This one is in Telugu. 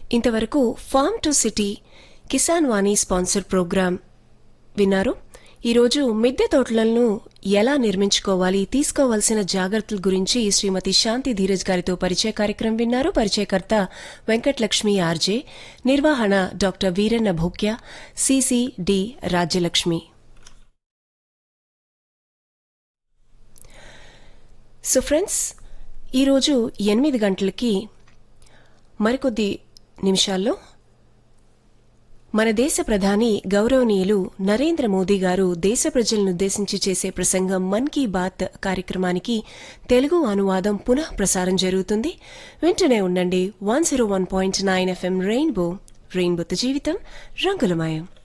ఇంతవరకు farm to city Kisan Vani sponsor program విన్నారు ఈరోజు మిద్దె తోటలను ఎలా నిర్మించుకోవాలి తీసుకోవాల్సిన జాగ్రత్తల గురించి శ్రీమతి శాంతి ధీరజ్ గారితో పరిచయ కార్యక్రమం విన్నారు పరిచయకర్త వెంకటలక్ష్మి ఆర్జే నిర్వహణ doctor Veeranna Bhukya CC D Rajyalakshmi so friends ఈరోజు ఎనిమిది గంటలకి మరికొద్ది నిమిషాల్లో మన దేశ ప్రధాని గౌరవనీయులు నరేంద్ర మోదీ గారు దేశ ప్రజలనుద్దేశించి చేసే ప్రసంగం మన్ కీ బాత్ కార్యక్రమానికి తెలుగు అనువాదం పునః ప్రసారం జరుగుతుంది వెంటనే ఉండండి one zero one point nine FM rainbow రెయిన్బోతో జీవితం రంగులమయం